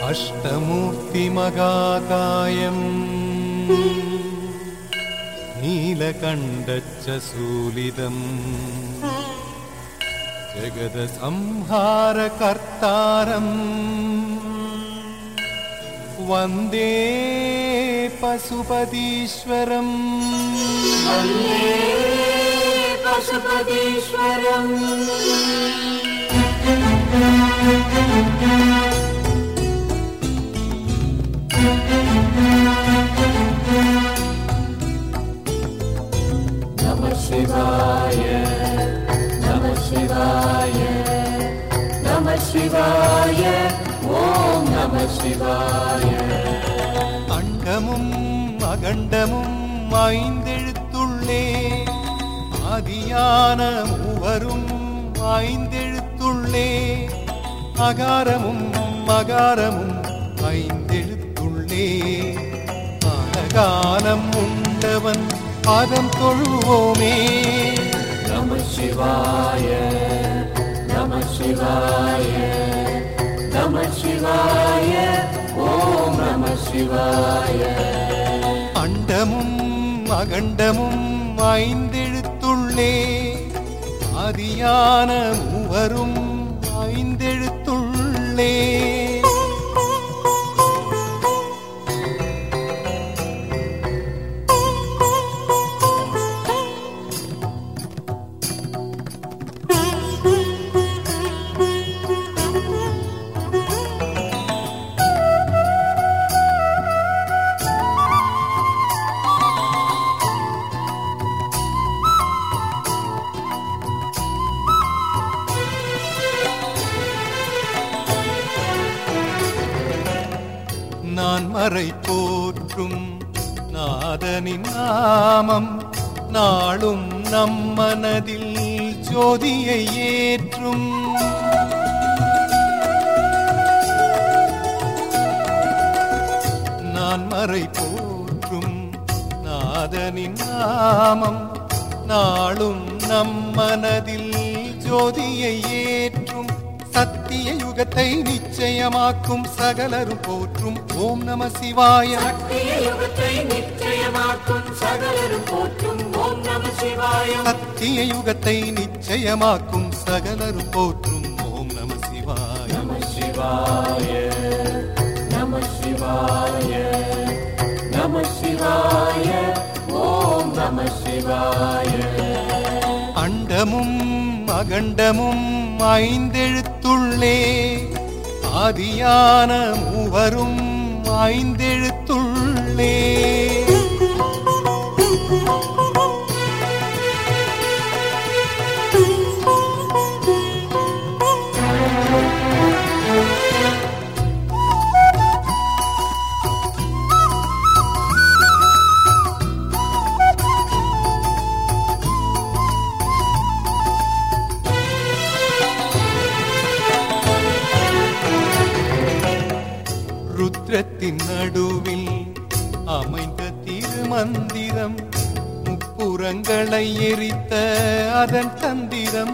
अष्टमूर्तिमगाकायम् नीलकण्डच्च सूलिदम् जगदसंहारकर्तारम् वन्दे पशुपतीश्वरम् पशुपतीश्वरम् नमः शिवाय नमः शिवाय नमः शिवाय ॐ नमः शिवाय அண்டமும் அகண்டமும் ஐந்தெழுத்துள்ளே ஆதியான மூவரும் ஐந்தெழுத்துள்ளே அகாரமும் மகாரமும் ஐந்தெழுத்துள்ளே அழகாலம் உண்டவன் பாதம் தொழுவோமே नमः शिवाय नमः शिवाय नमः शिवाय ॐ नमः शिवाय அண்டமும் அகண்டமும் ஐந்தெழுத்துள்ளே ஆதியான மூவரும் ஐந்தெழுத்துள்ளே நான் மறை போற்றும் நாதனின் நாமம் நாளும் நம் மனதில் ஜோதியை ஏற்றும் நான் மறை போற்றும் நாதனின் நாமம் நாளும் நம் மனதில் ஜோதியை ஏற்றும் சத்திய யுகத்தை நிச்சயமாக்கும் சகலரும் போற்றும் ஓம் நம சிவாய சத்திய யுகத்தை நிச்சயமாக்கும் சகலரும் போற்றும் ஓம் நம சிவாய சத்திய யுகத்தை நிச்சயமாக்கும் சகலரும் போற்றும் ஓம் நம சிவாய நம சிவாய நம சிவாய நம சிவாய ஓம் நம சிவாய அண்டமும் அகண்டமும் ஐந்தெழுத்துள்ளே ஆதியான மூவரும் ஐந்தெழுத்துள்ளே ருத்ரத்தின் நடுவில் அமைந்த திருமந்திரம் முப்புறங்களை எரித்த அதன் தந்திரம்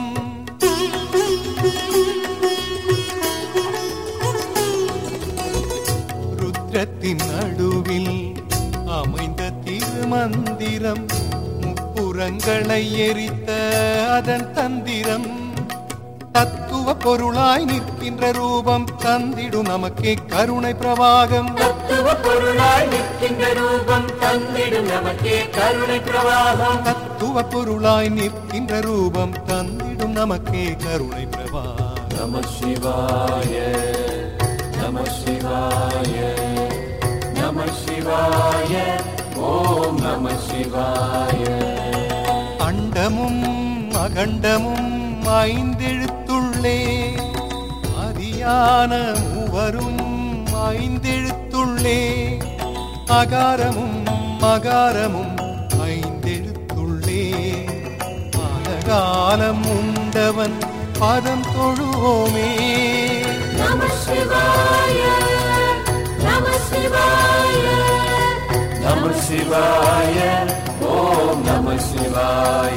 ருத்ரத்தின் நடுவில் அமைந்த திருமந்திரம் முப்புறங்களை எரித்த அதன் தந்திரம் தத்துவ பொருளாய் நிற்கின்ற ரூபம் தந்திடும் நமக்கே கருணை பிரவாகம் தத்துவ பொருளாய் நிற்கின்ற ரூபம் தந்திடும் நமக்கே கருணை பிரவாகம் தத்துவ பொருளாய் நிற்கின்ற ரூபம் தந்திடும் நமக்கே கருணை பிரவாகம் நம சிவாய நம சிவாய நம சிவாய ஓம் நம சிவாய அண்டமும் அகண்டமும் ஐந்தெழுத்துள்ளே ஆதியான மூவரும் ஐந்தெழுத்துள்ளே அகாரமும் மகாரமும் ஐந்தெழுத்துள்ளே காலம் உண்டவன் பதம் தொழுவோமே நம சிவாய நம சிவாய நம சிவாய ஓம் நம சிவாய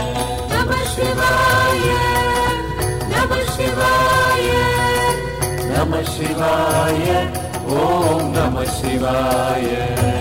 நம சிவாய நம சிவாய நம சிவாய ஓம் நம சிவாய